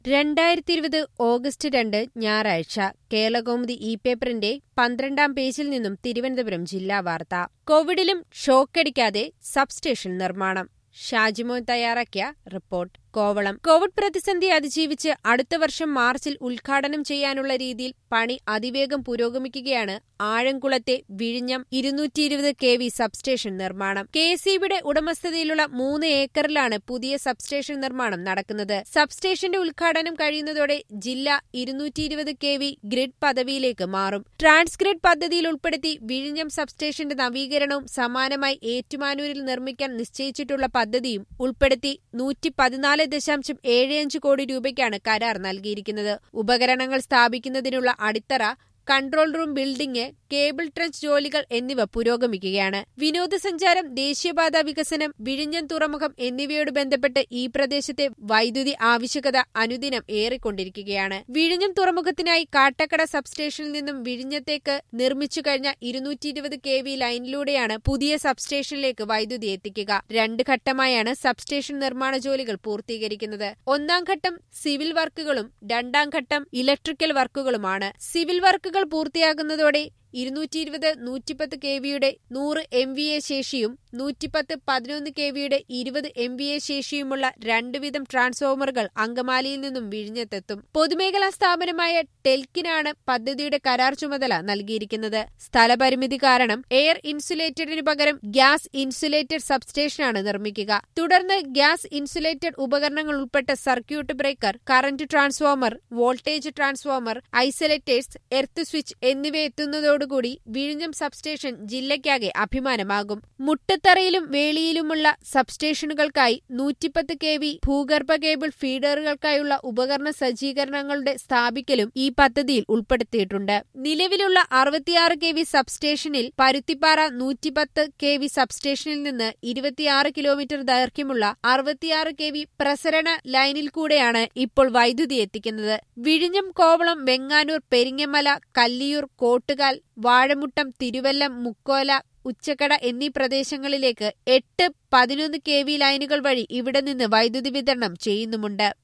രണ്ടായിരത്തി ഇരുപത് ഓഗസ്റ്റ് രണ്ട് ഞായറാഴ്ച കേരളകൗമുദി ഇ പേപ്പറിന്റെ പന്ത്രണ്ടാം പേജിൽ നിന്നും തിരുവനന്തപുരം ജില്ലാ വാർത്ത കോവിഡിലും ഷോക്കടിക്കാതെ സബ്സ്റ്റേഷൻ നിർമ്മാണം ഷാജിമോൻ തയ്യാറാക്കിയ റിപ്പോർട്ട് കോവളം കോവിഡ് പ്രതിസന്ധി അതിജീവിച്ച് അടുത്ത വർഷം മാർച്ചിൽ ഉദ്ഘാടനം ചെയ്യാനുള്ള രീതിയിൽ പണി അതിവേഗം പുരോഗമിക്കുകയാണ് ആഴംകുളത്തെ വിഴിഞ്ഞം ഇരുന്നൂറ്റി ഇരുപത് കെ വി സബ്സ്റ്റേഷൻ നിർമ്മാണം കെ എസ് ഉടമസ്ഥതയിലുള്ള മൂന്ന് ഏക്കറിലാണ് പുതിയ സബ്സ്റ്റേഷൻ നിർമ്മാണം നടക്കുന്നത് സബ്സ്റ്റേഷന്റെ ഉദ്ഘാടനം കഴിയുന്നതോടെ ജില്ല ഇരുന്നൂറ്റി ഇരുപത് കെ വി ഗ്രിഡ് പദവിയിലേക്ക് മാറും ട്രാൻസ്ഗ്രിഡ് പദ്ധതിയിൽ ഉൾപ്പെടുത്തി വിഴിഞ്ഞം സബ്സ്റ്റേഷന്റെ നവീകരണവും സമാനമായി ഏറ്റുമാനൂരിൽ നിർമ്മിക്കാൻ നിശ്ചയിച്ചിട്ടുള്ള പദ്ധതിയും ഉൾപ്പെടുത്തി നൂറ്റി പതിനാല് ദശാംശം ഏഴ് അഞ്ച് കോടി രൂപയ്ക്കാണ് കരാർ നൽകിയിരിക്കുന്നത് ഉപകരണങ്ങൾ സ്ഥാപിക്കുന്നതിനുള്ള അടിത്തറ control room building cable trench ജോലികൾ എന്നിവ പുരോഗമിക്കുകയാണ് വിനോദസഞ്ചാരം ദേശീയപാത വികസനം വിഴിഞ്ഞം തുറമുഖം എന്നിവയോട് ബന്ധപ്പെട്ട് ഈ പ്രദേശത്തെ വൈദ്യുതി ആവശ്യകത അനുദിനം ഏറിക്കൊണ്ടിരിക്കുകയാണ് വിഴിഞ്ഞം തുറമുഖത്തിനായി കാട്ടക്കട സബ്സ്റ്റേഷനിൽ നിന്നും വിഴിഞ്ഞത്തേക്ക് നിർമ്മിച്ചു കഴിഞ്ഞ ഇരുന്നൂറ്റി ഇരുപത് കെ വി ലൈനിലൂടെയാണ് പുതിയ സബ്സ്റ്റേഷനിലേക്ക് വൈദ്യുതി എത്തിക്കുക രണ്ട് ഘട്ടമായാണ് സബ്സ്റ്റേഷൻ നിർമ്മാണ ജോലികൾ പൂർത്തീകരിക്കുന്നത് ഒന്നാം ഘട്ടം സിവിൽ വർക്കുകളും രണ്ടാം ഘട്ടം ഇലക്ട്രിക്കൽ വർക്കുകളുമാണ് സിവിൽ വർക്കുകൾ പൂർത്തിയാകുന്നതോടെ ഇരുന്നൂറ്റി ഇരുപത് നൂറ്റിപ്പത്ത് കെ വിയുടെ നൂറ് എം വി എ ശേഷിയും നൂറ്റിപ്പത്ത് പതിനൊന്ന് കെ വിയുടെ ഇരുപത് എം വി എ ശേഷിയുമുള്ള രണ്ടുവിധം ട്രാൻസ്ഫോമറുകൾ അങ്കമാലിയിൽ നിന്നും വിഴിഞ്ഞത്തെത്തും പൊതുമേഖലാ സ്ഥാപനമായ ടെൽക്കിനാണ് പദ്ധതിയുടെ കരാർ ചുമതല നൽകിയിരിക്കുന്നത് സ്ഥലപരിമിതി കാരണം എയർ ഇൻസുലേറ്റഡിനു പകരം ഗ്യാസ് ഇൻസുലേറ്റഡ് സബ്സ്റ്റേഷനാണ് നിർമ്മിക്കുക തുടർന്ന് ഗ്യാസ് ഇൻസുലേറ്റഡ് ഉപകരണങ്ങൾ ഉൾപ്പെട്ട circuit breaker current transformer voltage transformer isolators earth switch എന്നിവ എത്തുന്നതോടുകൂടി വിഴിഞ്ഞം സബ്സ്റ്റേഷൻ ജില്ലയ്ക്കാകെ അഭിമാനമാകും മുട്ടത്തറയിലും വേളിയിലുമുള്ള സബ്സ്റ്റേഷനുകൾക്കായി നൂറ്റിപ്പത്ത് കെ വി ഭൂഗർഭ കേബിൾ ഫീഡറുകൾക്കായുള്ള ഉപകരണ സജ്ജീകരണങ്ങളുടെ സ്ഥാപിക്കലും ഈ പദ്ധതിയിൽ ഉൾപ്പെടുത്തിയിട്ടുണ്ട് നിലവിലുള്ള അറുപത്തിയാറ് കെ വി സബ്സ്റ്റേഷനിൽ പരുത്തിപ്പാറ നൂറ്റിപ്പത്ത് കെ വി സബ്സ്റ്റേഷനിൽ നിന്ന് ഇരുപത്തിയാറ് കിലോമീറ്റർ ദൈർഘ്യമുള്ള അറുപത്തിയാറ് കെ വി പ്രസരണ ലൈനിൽ കൂടെയാണ് ഇപ്പോൾ വൈദ്യുതി എത്തിക്കുന്നത് വിഴിഞ്ഞം കോവളം വെങ്ങാനൂർ പെരിങ്ങമല കല്ലിയൂർ കോട്ടുകാൽ വാഴമുട്ടം തിരുവല്ലം മുക്കോല ഉച്ചക്കട എന്നീ പ്രദേശങ്ങളിലേക്ക് എട്ട് പതിനൊന്ന് കെ വി ലൈനുകൾ വഴി ഇവിടെ നിന്ന് വൈദ്യുതി വിതരണം ചെയ്യുന്നുമുണ്ട്